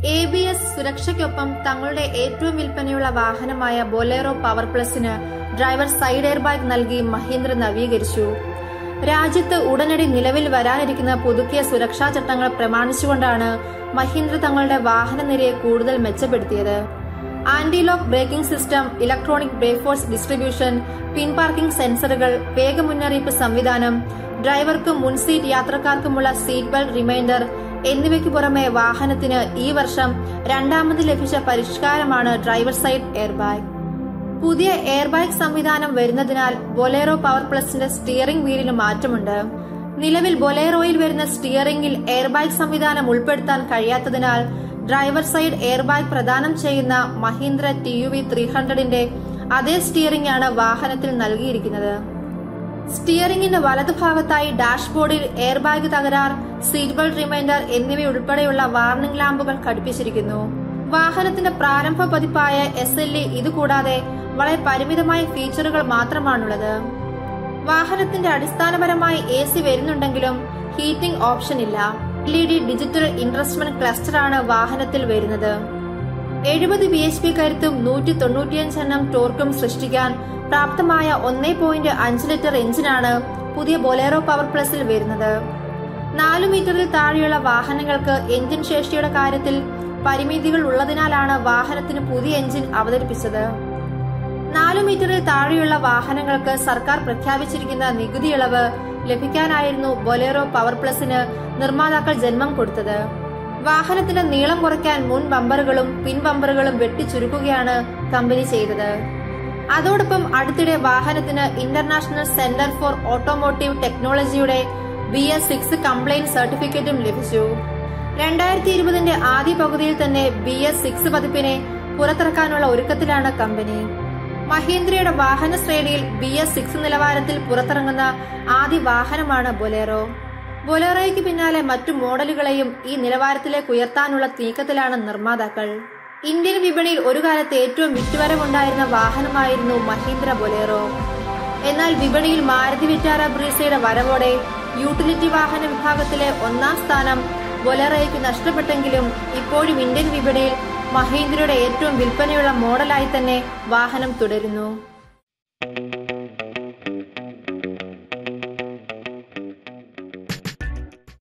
A B S സുരക്ഷയ്ക്കൊപ്പം തങ്ങളുടെ ഏറ്റവും വിൽപ്പനയുള്ള വാഹനമായ ബൊലേറോ പവർ പ്ലസിന് ഡ്രൈവർ സൈഡ് എയർ ബാഗ് നൽകി മഹീന്ദ്ര നവീകരിച്ചു രാജ്യത്ത് ഉടനടി നിലവിൽ വരാനിരിക്കുന്ന പുതുക്കിയ സുരക്ഷാ ചട്ടങ്ങൾ പ്രമാണിച്ചുകൊണ്ടാണ് മഹീന്ദ്ര തങ്ങളുടെ വാഹനനിരയെ കൂടുതൽ മെച്ചപ്പെടുത്തിയത് anti lock braking system electronic brake force distribution പിൻ പാർക്കിംഗ് സെൻസറുകൾ വേഗ മുന്നറിയിപ്പ് സംവിധാനം ഡ്രൈവർക്കും മുൻസീറ്റ് യാത്രക്കാർക്കുമുള്ള സീറ്റ് ബെൽറ്റ് റിമൈൻഡർ എന്നിവയ്ക്ക് പുറമെ വാഹനത്തിന് ഈ വർഷം രണ്ടാമത് ലഭിച്ച പരിഷ്കാരമാണ് ഡ്രൈവർ സൈഡ് എയർബാഗ് പുതിയ എയർബാഗ് സംവിധാനം വരുന്നതിനാൽ ബൊലേറോ പവർ പ്ലസിന്റെ സ്റ്റിയറിംഗ് വീലിന് മാറ്റമുണ്ട് നിലവിൽ ബൊലേറോയിൽ വരുന്ന സ്റ്റിയറിംഗിൽ എയർബാഗ് സംവിധാനം ഉൾപ്പെടുത്താൻ കഴിയാത്തതിനാൽ ഡ്രൈവർ സൈഡ് എയർബാഗ് പ്രദാനം ചെയ്യുന്ന Mahindra T U V three ഹൺഡ്രഡിന്റെ അതേ സ്റ്റിയറിംഗ് ആണ് വാഹനത്തിൽ നൽകിയിരിക്കുന്നത് സ്റ്റിയറിംഗിന്റെ വലതുഭാഗത്തായി ഡാഷ്ബോർഡിൽ എയർബാഗ് തകരാർ സീറ്റ് ബെൽറ്റ് റിമൈൻഡർ എന്നിവയുൾപ്പെടെയുള്ള വാർണിംഗ് ലാമ്പുകൾ ഘടിപ്പിച്ചിരിക്കുന്നു വാഹനത്തിന്റെ പ്രാരംഭ പതിപ്പായ എസ് എൽ ഇ ഇതുകൂടാതെ വളരെ പരിമിതമായ ഫീച്ചറുകൾ മാത്രമാണുള്ളത് വാഹനത്തിന്റെ അടിസ്ഥാനപരമായി എ സി വരുന്നുണ്ടെങ്കിലും ഹീറ്റിംഗ് ഓപ്ഷൻ ഇല്ല എൽ ഇ ഡി ഡിജിറ്റൽ ഇൻട്രസ്റ്റ്മെന്റ് ക്ലസ്റ്റർ ആണ് വാഹനത്തിൽ വരുന്നത് എഴുപത് ബി എച്ച് പി കരുത്തും നൂറ്റി തൊണ്ണൂറ്റിയഞ്ച് എണ്ണം ടോർക്കും സൃഷ്ടിക്കാൻ പ്രാപ്തമായ ഒന്നേ പോയിന്റ് അഞ്ച് ലിറ്റർ എഞ്ചിനാണ് പുതിയ ബൊലേറോ പവർ പ്ലസിൽ വരുന്നത് നാലു മീറ്ററിൽ താഴെയുള്ള വാഹനങ്ങൾക്ക് എഞ്ചിൻ ശേഷിയുടെ കാര്യത്തിൽ പരിമിതികൾ ഉള്ളതിനാലാണ് വാഹനത്തിന് പുതിയ എഞ്ചിൻ അവതരിപ്പിച്ചത് നാലു മീറ്ററിൽ താഴെയുള്ള വാഹനങ്ങൾക്ക് സർക്കാർ പ്രഖ്യാപിച്ചിരിക്കുന്ന നികുതി ഇളവ് ലഭിക്കാനായിരുന്നു ബൊലേറോ പവർ പ്ലസിന് നിർമ്മാതാക്കൾ ജന്മം കൊടുത്തത് വാഹനത്തിന്റെ നീളം കുറയ്ക്കാൻ മുൻ ബമ്പറുകളും പിൻ ബമ്പറുകളും വെട്ടിച്ചുരുക്കുകയാണ് കമ്പനി ചെയ്തത് അതോടൊപ്പം അടുത്തിടെ വാഹനത്തിന് ഇന്റർനാഷണൽ സെന്റർ ഫോർ ഓട്ടോമോട്ടീവ് ടെക്നോളജിയുടെ ബി എസ് സിക്സ് കംപ്ലൈന്റ് സർട്ടിഫിക്കറ്റും ലഭിച്ചു രണ്ടായിരത്തി ഇരുപതിന്റെ ആദ്യ പകുതിയിൽ തന്നെ ബി എസ് സിക്സ് പതിപ്പിനെ പുറത്തിറക്കാനുള്ള ഒരുക്കത്തിലാണ് കമ്പനി മഹീന്ദ്രയുടെ വാഹന ശ്രേണിയിൽ ബി എസ് സിക്സ് നിലവാരത്തിൽ പുറത്തിറങ്ങുന്ന ആദ്യ വാഹനമാണ് ബൊലേറോ ബൊലേറോയ്ക്ക് പിന്നാലെ മറ്റു മോഡലുകളെയും ഈ നിലവാരത്തിലേക്ക് ഉയർത്താനുള്ള നീക്കത്തിലാണ് നിർമ്മാതാക്കൾ ഇന്ത്യൻ വിപണിയിൽ ഒരു കാലത്ത് ഏറ്റവും വിറ്റുവരവുണ്ടായിരുന്ന വാഹനമായിരുന്നു മഹീന്ദ്ര ബൊലേറോ എന്നാൽ വിപണിയിൽ മാരുതി വിറ്റാര ബ്രീസയുടെ വരവോടെ യൂട്ടിലിറ്റി വാഹന വിഭാഗത്തിലെ ഒന്നാം സ്ഥാനം ബൊലേറോയ്ക്ക് നഷ്ടപ്പെട്ടെങ്കിലും ഇപ്പോഴും ഇന്ത്യൻ വിപണിയിൽ മഹീന്ദ്രയുടെ ഏറ്റവും വിൽപ്പനയുള്ള മോഡലായി തന്നെ വാഹനം തുടരുന്നു